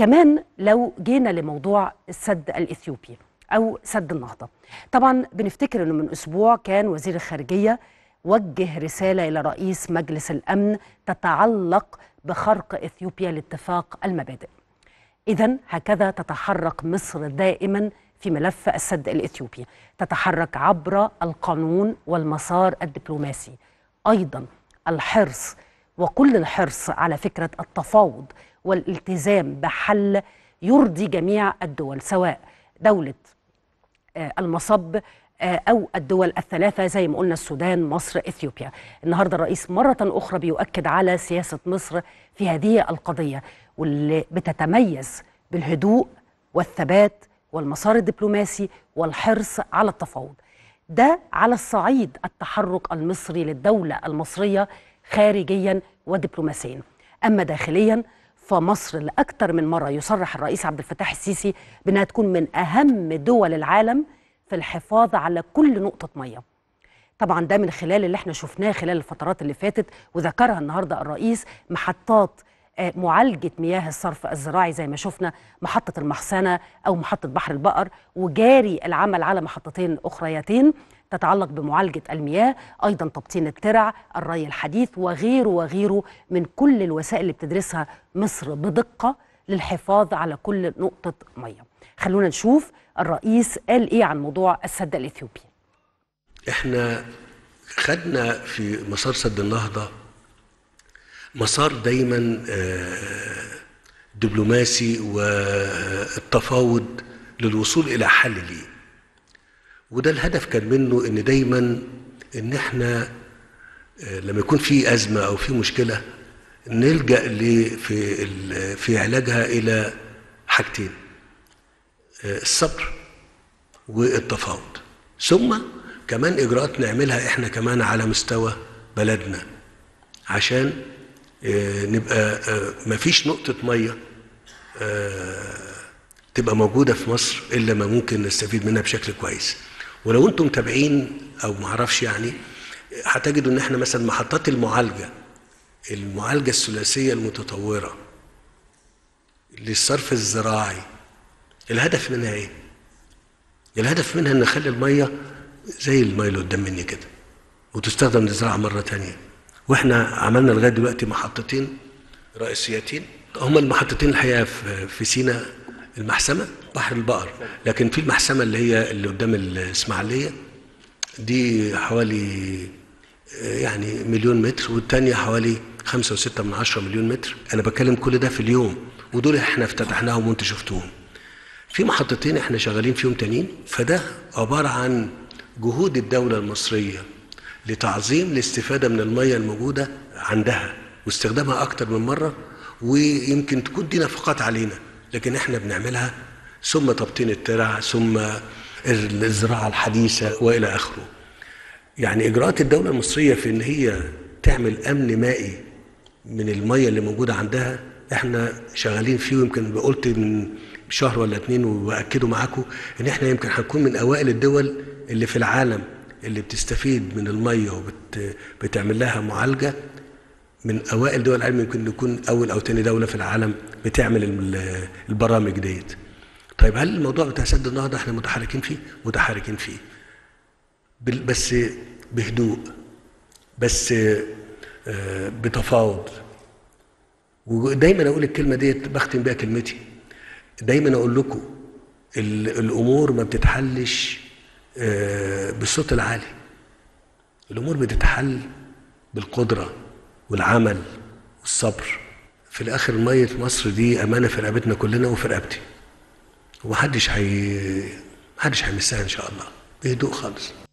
كمان لو جينا لموضوع السد الاثيوبي او سد النهضه طبعا بنفتكر انه من اسبوع كان وزير الخارجيه وجه رساله الى رئيس مجلس الامن تتعلق بخرق اثيوبيا لاتفاق المبادئ اذا هكذا تتحرك مصر دائما في ملف السد الاثيوبي تتحرك عبر القانون والمسار الدبلوماسي ايضا الحرص وكل الحرص على فكره التفاوض والالتزام بحل يرضي جميع الدول سواء دوله المصب او الدول الثلاثه زي ما قلنا السودان مصر اثيوبيا النهارده الرئيس مره اخرى بيؤكد على سياسه مصر في هذه القضيه واللي بتتميز بالهدوء والثبات والمسار الدبلوماسي والحرص على التفاوض ده على الصعيد التحرك المصري للدوله المصريه خارجيا ودبلوماسيا اما داخليا فمصر لاكثر من مره يصرح الرئيس عبد الفتاح السيسي بانها تكون من اهم دول العالم في الحفاظ على كل نقطه ميه طبعا ده من خلال اللي احنا شفناه خلال الفترات اللي فاتت وذكرها النهارده الرئيس محطات معالجه مياه الصرف الزراعي زي ما شفنا محطه المحسنه او محطه بحر البقر وجاري العمل على محطتين اخريتين تتعلق بمعالجه المياه ايضا تبطين الترع الري الحديث وغيره وغيره من كل الوسائل اللي بتدرسها مصر بدقه للحفاظ على كل نقطه ميه خلونا نشوف الرئيس قال ايه عن موضوع السد الاثيوبي احنا خدنا في مسار سد النهضه مسار دايما دبلوماسي والتفاوض للوصول الى حل ليه وده الهدف كان منه ان دايما ان احنا لما يكون في ازمه او في مشكله نلجا في في علاجها الى حاجتين الصبر والتفاوض ثم كمان اجراءات نعملها احنا كمان على مستوى بلدنا عشان نبقى مفيش نقطه ميه تبقى موجوده في مصر الا ما ممكن نستفيد منها بشكل كويس ولو انتم متابعين او معرفش يعني هتجدوا ان احنا مثلا محطات المعالجه المعالجه الثلاثيه المتطوره للصرف الزراعي الهدف منها ايه؟ الهدف منها ان نخلي الميه زي الميه اللي قدام مني كده وتستخدم للزراعه مره تانية واحنا عملنا لغايه دلوقتي محطتين رئيسيتين هما المحطتين الحقيقه في سينا المحسمه بحر البقر لكن في المحسمه اللي هي اللي قدام الاسماعيليه دي حوالي يعني مليون متر والتانية حوالي خمسة وستة من عشرة مليون متر أنا بتكلم كل ده في اليوم ودول احنا افتتحناهم وانتوا شفتوهم في محطتين احنا شغالين فيهم تانيين فده عبارة عن جهود الدولة المصرية لتعظيم الاستفادة من المية الموجودة عندها واستخدامها أكتر من مرة ويمكن تكون دي نفقات علينا لكن احنا بنعملها ثم تبطين الترع ثم الزراعة الحديثة وإلى آخره يعني إجراءات الدولة المصرية في إن هي تعمل أمن مائي من المية اللي موجودة عندها احنا شغالين فيه ويمكن قلت من شهر ولا اتنين وبأكده معاكم ان احنا يمكن هنكون من اوائل الدول اللي في العالم اللي بتستفيد من الميه وبتعمل لها معالجه من اوائل دول العالم يمكن نكون اول او تاني دوله في العالم بتعمل البرامج ديت. طيب هل الموضوع بتاع سد النهضه احنا متحركين فيه؟ متحركين فيه. بس بهدوء بس بتفاوض ودايما اقول الكلمه ديت بختم بيها كلمتي دايما اقول لكم الامور ما بتتحلش بالصوت العالي الامور بتتحل بالقدره والعمل والصبر في الاخر ميه مصر دي امانه في رقبتنا كلنا وفي رقبتي ومحدش هي محدش هيمسها ان شاء الله بهدوء خالص